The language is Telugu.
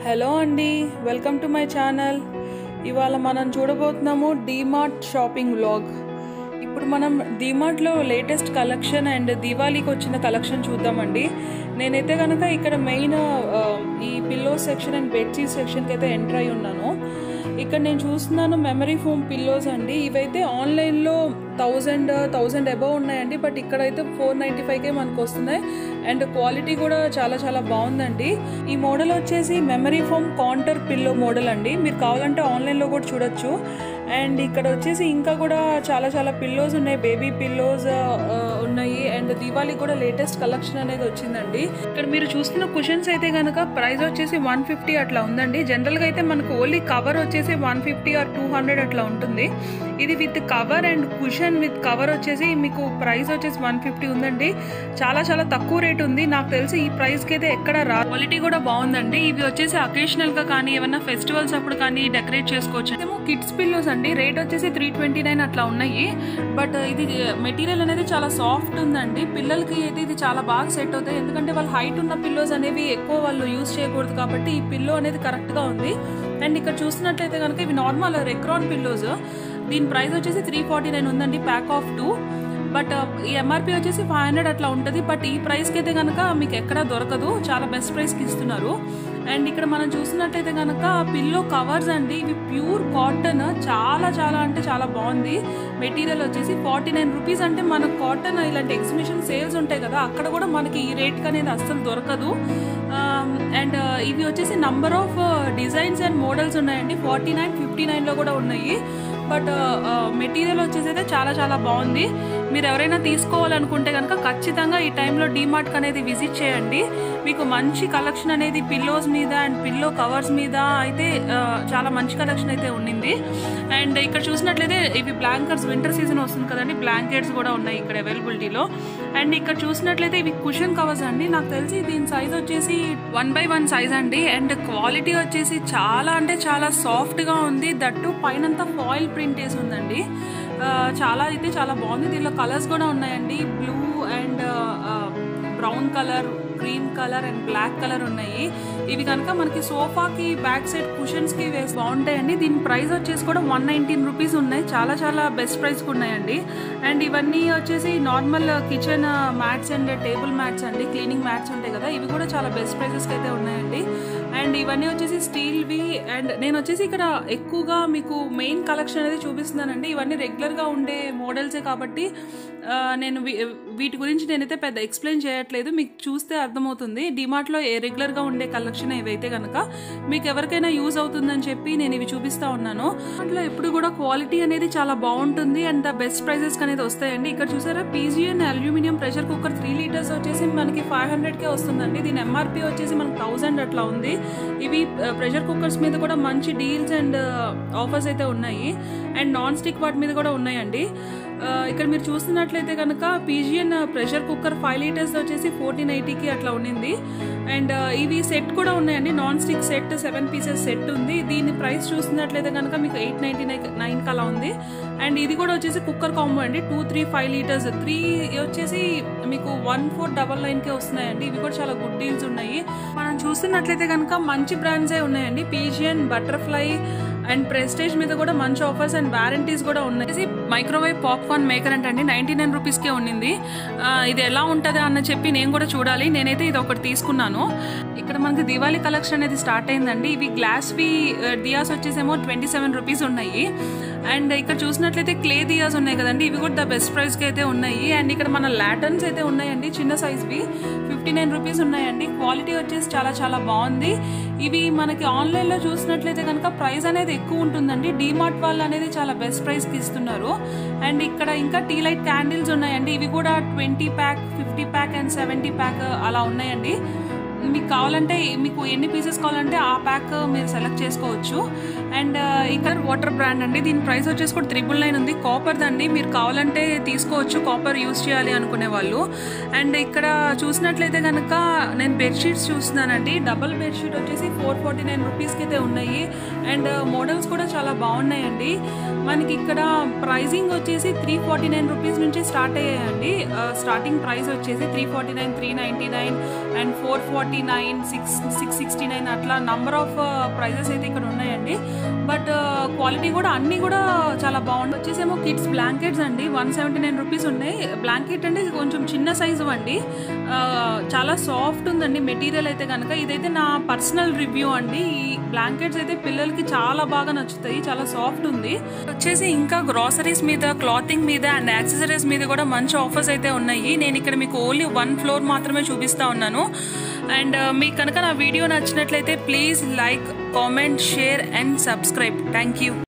హలో అండి వెల్కమ్ టు మై ఛానల్ ఇవాళ మనం చూడబోతున్నాము డీమార్ట్ షాపింగ్ వ్లాగ్ ఇప్పుడు మనం డీమార్ట్లో లేటెస్ట్ కలెక్షన్ అండ్ దివాళీకి వచ్చిన కలెక్షన్ చూద్దామండి నేనైతే కనుక ఇక్కడ మెయిన్ ఈ పిల్లో సెక్షన్ అండ్ బెడ్షీట్ సెక్షన్కి అయితే ఎంటర్ అయి ఉన్నాను ఇక్కడ నేను చూస్తున్నాను మెమరీ ఫోమ్ పిల్లోస్ అండి ఇవైతే ఆన్లైన్లో థౌజండ్ థౌజండ్ అబవ్ ఉన్నాయండి బట్ ఇక్కడైతే ఫోర్ నైంటీ ఫైవ్కే మనకు వస్తున్నాయి అండ్ క్వాలిటీ కూడా చాలా చాలా బాగుందండి ఈ మోడల్ వచ్చేసి memory foam contour pillow model అండి మీరు కావాలంటే ఆన్లైన్లో కూడా చూడొచ్చు అండ్ ఇక్కడ వచ్చేసి ఇంకా కూడా చాలా చాలా పిల్లోస్ ఉన్నాయి బేబీ పిల్లోస్ ఉన్నాయి అండ్ దీవాళి కూడా లేటెస్ట్ కలెక్షన్ అనేది వచ్చిందండి ఇక్కడ మీరు చూస్తున్న కుషన్స్ అయితే కనుక ప్రైస్ వచ్చేసి వన్ ఫిఫ్టీ అట్లా ఉందండి జనరల్గా అయితే మనకు ఓన్లీ కవర్ వచ్చేసి one fifty or two hundred అట్లా ఉంటుంది ఇది with cover and cushion with cover వచ్చేసి మీకు ప్రైస్ వచ్చేసి వన్ ఫిఫ్టీ ఉందండి చాలా చాలా తక్కువ రేట్ ఉంది నాకు తెలిసి ఈ ప్రైస్కి అయితే ఎక్కడ రా క్వాలిటీ కూడా బాగుందండి ఇవి వచ్చేసి అకేషనల్గా కానీ ఏమన్నా ఫెస్టివల్స్ అప్పుడు కానీ డెకరేట్ చేసుకోవచ్చు ఏమో కిడ్స్ పిల్లోస్ అండి రేట్ వచ్చేసి త్రీ ట్వంటీ నైన్ అట్లా ఉన్నాయి బట్ ఇది మెటీరియల్ అనేది చాలా సాఫ్ట్ ఉందండి పిల్లలకి అయితే ఇది చాలా బాగా సెట్ అవుతాయి ఎందుకంటే వాళ్ళ హైట్ ఉన్న పిల్లోస్ అనేవి ఎక్కువ వాళ్ళు యూస్ చేయకూడదు కాబట్టి ఈ పిల్లో అనేది కరెక్ట్గా ఉంది అండ్ ఇక్కడ చూసినట్లయితే కనుక ఇవి నార్మల్ రెక్రాన్ పిల్లోస్ దీని ప్రైస్ వచ్చేసి త్రీ ఫార్టీ నైన్ ఉందండి ప్యాక్ ఆఫ్ టూ బట్ ఈ ఎంఆర్పి వచ్చేసి ఫైవ్ హండ్రెడ్ అట్లా ఉంటుంది బట్ ఈ ప్రైస్కి అయితే కనుక మీకు ఎక్కడ దొరకదు చాలా బెస్ట్ ప్రైస్కి ఇస్తున్నారు అండ్ ఇక్కడ మనం చూసినట్టయితే కనుక పిల్లో కవర్స్ అండి ఇవి ప్యూర్ కాటన్ చాలా చాలా అంటే చాలా బాగుంది మెటీరియల్ వచ్చేసి ఫార్టీ నైన్ రూపీస్ అంటే మనకు కాటన్ ఇలాంటి ఎగ్జిబిషన్ సేల్స్ ఉంటాయి కదా అక్కడ కూడా మనకి ఈ రేట్కి అనేది అస్సలు దొరకదు అండ్ ఇవి వచ్చేసి number of designs and models ఉన్నాయండి ఫార్టీ నైన్ ఫిఫ్టీ నైన్లో కూడా ఉన్నాయి బట్ మెటీరియల్ వచ్చేసి అయితే చాలా చాలా బాగుంది మీరు ఎవరైనా తీసుకోవాలనుకుంటే కనుక ఖచ్చితంగా ఈ టైంలో డీమార్ట్కి అనేది విజిట్ చేయండి మీకు మంచి కలెక్షన్ అనేది పిల్లోస్ మీద అండ్ పిల్లో కవర్స్ మీద అయితే చాలా మంచి కలెక్షన్ అయితే ఉండింది అండ్ ఇక్కడ చూసినట్లయితే ఇవి బ్లాంకెట్స్ వింటర్ సీజన్ వస్తుంది కదండి బ్లాంకెట్స్ కూడా ఉన్నాయి ఇక్కడ అవైలబిలిటీలో అండ్ ఇక్కడ చూసినట్లయితే ఇవి కుషన్ కవర్స్ అండి నాకు తెలిసి దీని సైజ్ వచ్చేసి వన్ బై వన్ సైజ్ అండి అండ్ క్వాలిటీ వచ్చేసి చాలా అంటే చాలా సాఫ్ట్గా ఉంది దట్టు పైనంతా ఫాయిల్ ప్రింట్ వేసి ఉందండి చాలా అయితే చాలా బాగుంది దీనిలో కలర్స్ కూడా ఉన్నాయండి blue and brown colour green colour and black colour ఉన్నాయి ఇవి కనుక మనకి సోఫాకి బ్యాక్ సైడ్ కుషన్స్కి వేసి బాగుంటాయండి దీని ప్రైస్ వచ్చేసి కూడా వన్ నైన్టీన్ రూపీస్ ఉన్నాయి చాలా చాలా బెస్ట్ ప్రైస్కి ఉన్నాయండి అండ్ ఇవన్నీ వచ్చేసి normal kitchen mats and table mats అండి క్లీనింగ్ మ్యాట్స్ ఉంటాయి కదా ఇవి కూడా చాలా బెస్ట్ ప్రైసెస్కి అయితే ఉన్నాయండి అండ్ ఇవన్నీ వచ్చేసి స్టీల్వి అండ్ నేను వచ్చేసి ఇక్కడ ఎక్కువగా మీకు మెయిన్ కలెక్షన్ అనేది చూపిస్తున్నానండి ఇవన్నీ రెగ్యులర్గా ఉండే మోడల్సే కాబట్టి నేను వీటి గురించి నేనైతే పెద్ద ఎక్స్ప్లెయిన్ చేయట్లేదు మీకు చూస్తే అర్థమవుతుంది డిమార్ట్లో ఏ రెగ్యులర్గా ఉండే కలెక్షన్ ఇవైతే కనుక మీకు ఎవరికైనా యూజ్ అవుతుందని చెప్పి నేను ఇవి చూపిస్తా ఉన్నాను దాంట్లో ఎప్పుడు కూడా క్వాలిటీ అనేది చాలా బాగుంటుంది అండ్ ద బెస్ట్ ప్రైజెస్ అనేది వస్తాయండి ఇక్కడ చూసారా Pigeon aluminium pressure cooker three litres వచ్చేసి మనకి ఫైవ్ హండ్రెడ్కే వస్తుందండి దీని ఎంఆర్పి వచ్చేసి మనకి థౌజండ్ అట్లా ఉంది ఇవి ప్రెషర్ కుక్కర్స్ మీద కూడా మంచి డీల్స్ అండ్ ఆఫర్స్ అయితే ఉన్నాయి అండ్ నాన్ స్టిక్ వాటి మీద కూడా ఉన్నాయండి ఇక్కడ మీరు చూస్తున్నట్లయితే కనుక Pigeon pressure cooker five litres వచ్చేసి ఫోర్టీన్ ఎయిటీకి అట్లా ఉండింది అండ్ ఇవి సెట్ కూడా ఉన్నాయండి non stick set seven pieces set ఉంది దీని ప్రైస్ చూస్తున్నట్లయితే కనుక మీకు ఎయిట్ నైంటీ నైన్ నైన్కి అలా ఉంది అండ్ ఇది కూడా వచ్చేసి కుక్కర్ కాంబో అండి two three five litres three వచ్చేసి మీకు వన్ ఫోర్ డబల్ నైన్కే వస్తున్నాయండి ఇవి కూడా చాలా గుడ్ డీల్స్ ఉన్నాయి మనం చూస్తున్నట్లయితే కనుక మంచి బ్రాండ్సే ఉన్నాయండి పీజియన్ బటర్ఫ్లై అండ్ ప్రెస్టేజ్ మీద కూడా మంచి ఆఫర్స్ అండ్ వారంటీస్ కూడా ఉన్నాయి మైక్రోవేవ్ పాప్కార్న్ మేకర్ అంటే అండి నైంటీ నైన్ రూపీస్కే ఉండింది ఇది ఎలా ఉంటుంది అన్న చెప్పి నేను కూడా చూడాలి నేనైతే ఇది ఒకటి తీసుకున్నాను ఇక్కడ మనకి దివాళీ కలెక్షన్ అనేది స్టార్ట్ అయిందండి ఇవి గ్లాస్వి దియాస్ వచ్చేసేమో ట్వంటీ సెవెన్ రూపీస్ ఉన్నాయి అండ్ ఇక్కడ చూసినట్లయితే క్లే దియాస్ ఉన్నాయి కదండి ఇవి కూడా ద బెస్ట్ ప్రైస్కి అయితే ఉన్నాయి అండ్ ఇక్కడ మన లాటర్న్స్ అయితే ఉన్నాయండి చిన్న సైజ్వి ఫిఫ్టీ నైన్ రూపీస్ ఉన్నాయండి క్వాలిటీ వచ్చేసి చాలా చాలా బాగుంది ఇవి మనకి ఆన్లైన్లో చూసినట్లయితే కనుక ప్రైస్ అనేది ఎక్కువ ఉంటుందండి డీమార్ట్ వాళ్ళు అనేది చాలా బెస్ట్ ప్రైస్కి ఇస్తున్నారు అండ్ ఇక్కడ ఇంకా టీ లైట్ క్యాండిల్స్ ఉన్నాయండి ఇవి కూడా twenty pack fifty pack and seventy pack అలా ఉన్నాయండి మీకు కావాలంటే మీకు ఎన్ని పీసెస్ కావాలంటే ఆ ప్యాక్ మీరు సెలెక్ట్ చేసుకోవచ్చు అండ్ ఇక్కడ వాటర్ బ్రాండ్ అండి దీని ప్రైస్ వచ్చేసి కూడా త్రిబుల్ నైన్ ఉంది కాపర్ దండి మీరు కావాలంటే తీసుకోవచ్చు కాపర్ యూస్ చేయాలి అనుకునే వాళ్ళు అండ్ ఇక్కడ చూసినట్లయితే కనుక నేను బెడ్షీట్స్ చూస్తున్నానండి డబల్ బెడ్షీట్ వచ్చేసి ఫోర్ ఫార్టీ నైన్ రూపీస్కి అయితే ఉన్నాయి అండ్ మోడల్స్ కూడా చాలా బాగున్నాయండి మనకి ఇక్కడ ప్రైజింగ్ వచ్చేసి త్రీ ఫార్టీ నైన్ రూపీస్ నుంచి స్టార్ట్ అయ్యాయండి స్టార్టింగ్ ప్రైస్ వచ్చేసి three forty nine three ninety nine and four forty nine six six sixty nine అట్లా నంబర్ ఆఫ్ ప్రైజెస్ అయితే ఇక్కడ ఉన్నాయండి బట్ క్వాలిటీ కూడా అన్నీ కూడా చాలా బాగుంది వచ్చేసేమో కిడ్స్ బ్లాంకెట్స్ అండి వన్ సెవెంటీ నైన్ రూపీస్ ఉన్నాయి బ్లాంకెట్ అంటే ఇది కొంచెం చిన్న సైజు అండి ఆ, చాలా సాఫ్ట్ ఉందండి మెటీరియల్ అయితే కనుక ఇదైతే నా పర్సనల్ రివ్యూ అండి ఈ బ్లాంకెట్స్ అయితే పిల్లలకి చాలా బాగా నచ్చుతాయి చాలా సాఫ్ట్ ఉంది వచ్చేసి ఇంకా గ్రాసరీస్ మీద క్లాతింగ్ మీద అండ్ యాక్సెసరీస్ మీద కూడా మంచి ఆఫర్స్ అయితే ఉన్నాయి నేను ఇక్కడ మీకు ఓన్లీ వన్ ఫ్లోర్ మాత్రమే చూపిస్తా ఉన్నాను అండ్ మీకు కనుక నా వీడియో నచ్చినట్లయితే please like comment share and subscribe thank you